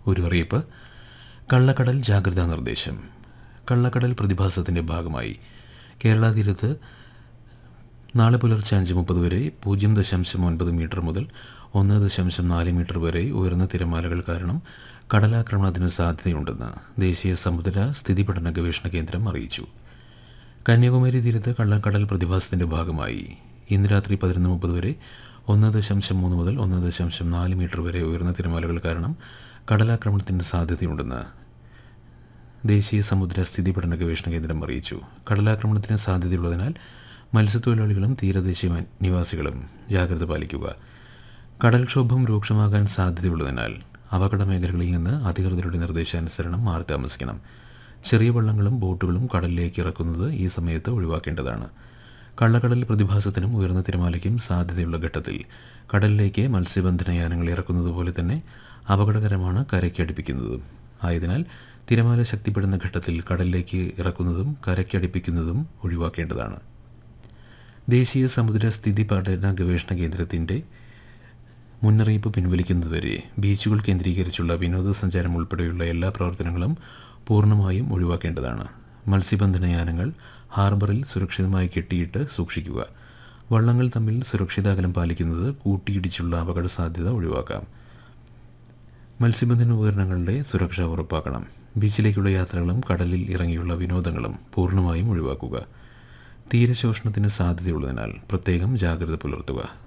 ഒരു അറിയിപ്പ് കള്ളക്കടൽ ജാഗ്രതാ നിർദ്ദേശം കള്ളക്കടൽ പ്രതിഭാസത്തിൻ്റെ ഭാഗമായി കേരള തീരത്ത് നാളെ പുലർച്ചെ അഞ്ച് മുപ്പത് വരെ പൂജ്യം ദശാംശം ഒൻപത് മീറ്റർ മുതൽ ഒന്ന് ദശാംശം നാല് മീറ്റർ വരെ ഉയർന്ന തിരമാലകൾ കാരണം കടലാക്രമണത്തിന് സാധ്യതയുണ്ടെന്ന് ദേശീയ സമുദ്ര സ്ഥിതി പഠന ഗവേഷണ കേന്ദ്രം അറിയിച്ചു കന്യാകുമാരി തീരത്ത് കള്ളക്കടൽ പ്രതിഭാസത്തിൻ്റെ ഭാഗമായി ഇന്ന് രാത്രി പതിനൊന്ന് മുപ്പത് വരെ ഒന്ന് ദശാംശം മൂന്ന് മുതൽ ഒന്ന് ദശാംശം നാല് മീറ്റർ വരെ ഉയർന്ന തിരമാലകൾ കാരണം കടലാക്രമണത്തിന് സാധ്യതയുണ്ടെന്ന് ദേശീയ സമുദ്ര സ്ഥിതി പഠന ഗവേഷണ കേന്ദ്രം അറിയിച്ചു കടലാക്രമണത്തിന് സാധ്യതയുള്ളതിനാൽ മത്സ്യത്തൊഴിലാളികളും തീരദേശ മ- നിവാസികളും ജാഗ്രത പാലിക്കുക കടൽക്ഷോഭം രൂക്ഷമാകാൻ സാധ്യതയുള്ളതിനാൽ അപകട മേഖലകളിൽ നിന്ന് അധികൃതരുടെ നിർദ്ദേശാനുസരണം മാറി താമസിക്കണം ചെറിയ വള്ളങ്ങളും ബോട്ടുകളും കടലിലേക്ക് ഇറക്കുന്നത് ഈ സമയത്ത് ഒഴിവാക്കേണ്ടതാണ് കള്ളക്കടൽ പ്രതിഭാസത്തിനും ഉയർന്ന തിരമാലയ്ക്കും സാധ്യതയുള്ള ഘട്ടത്തിൽ കടലിലേക്ക് മത്സ്യബന്ധന യാനങ്ങൾ ഇറക്കുന്നത് പോലെ തന്നെ അപകടകരമാണ് കരയ്ക്ക് അടുപ്പിക്കുന്നതും ആയതിനാൽ തിരമാല ശക്തിപ്പെടുന്ന ഘട്ടത്തിൽ കടലിലേക്ക് ഇറക്കുന്നതും കരയ്ക്ക് അടുപ്പിക്കുന്നതും ഒഴിവാക്കേണ്ടതാണ് ദേശീയ സമുദ്ര സ്ഥിതി പഠന ഗവേഷണ കേന്ദ്രത്തിൻ്റെ മുന്നറിയിപ്പ് പിൻവലിക്കുന്നതുവരെ ബീച്ചുകൾ കേന്ദ്രീകരിച്ചുള്ള വിനോദസഞ്ചാരം ഉൾപ്പെടെയുള്ള എല്ലാ പ്രവർത്തനങ്ങളും പൂർണ്ണമായും ഒഴിവാക്കേണ്ടതാണ് മത്സ്യബന്ധന യാനങ്ങൾ ഹാർബറിൽ സുരക്ഷിതമായി കെട്ടിയിട്ട് സൂക്ഷിക്കുക വള്ളങ്ങൾ തമ്മിൽ സുരക്ഷിത അകലം പാലിക്കുന്നത് കൂട്ടിയിടിച്ചുള്ള അപകട സാധ്യത ഒഴിവാക്കാം മത്സ്യബന്ധന ഉപകരണങ്ങളുടെ സുരക്ഷ ഉറപ്പാക്കണം ബീച്ചിലേക്കുള്ള യാത്രകളും കടലിൽ ഇറങ്ങിയുള്ള വിനോദങ്ങളും പൂർണ്ണമായും ഒഴിവാക്കുക തീരശോഷണത്തിന് സാധ്യതയുള്ളതിനാൽ പ്രത്യേകം ജാഗ്രത പുലർത്തുക